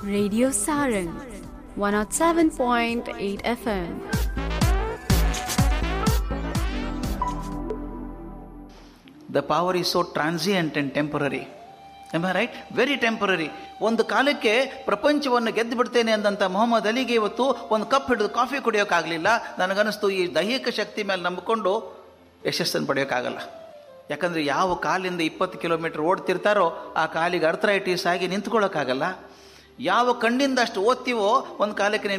Radio Saran 107.8 FM. The power is so transient and temporary um right very temporary ಒಂದು ಕಾಲಕ್ಕೆ ಪ್ರಪಂಚವನ್ನು ಗೆದ್ದು ಬಿಡ್ತೇನೆ ಅಂದಂಥ ಮೊಹಮ್ಮದ್ ಅಲಿಗೆ ಇವತ್ತು ಒಂದು ಕಪ್ ಹಿಡಿದು ಕಾಫಿ ಕುಡಿಯೋಕ್ಕಾಗಲಿಲ್ಲ ನನಗನ್ನಿಸ್ತು ಈ ದೈಹಿಕ ಶಕ್ತಿ ಮೇಲೆ ನಂಬಿಕೊಂಡು ಯಶಸ್ಸನ್ನು ಪಡೆಯೋಕ್ಕಾಗಲ್ಲ ಯಾಕಂದರೆ ಯಾವ ಕಾಲಿಂದ ಇಪ್ಪತ್ತು ಕಿಲೋಮೀಟರ್ ಓಡ್ತಿರ್ತಾರೋ ಆ ಕಾಲಿಗೆ ಅರ್ಥರೈಟಿಸ್ ಆಗಿ ನಿಂತ್ಕೊಳ್ಳೋಕ್ಕಾಗಲ್ಲ ಯಾವ ಕಣ್ಣಿಂದ ಅಷ್ಟು ಓದ್ತೀವೋ ಒಂದು ಕಾಲಕ್ಕೆ ನೀನು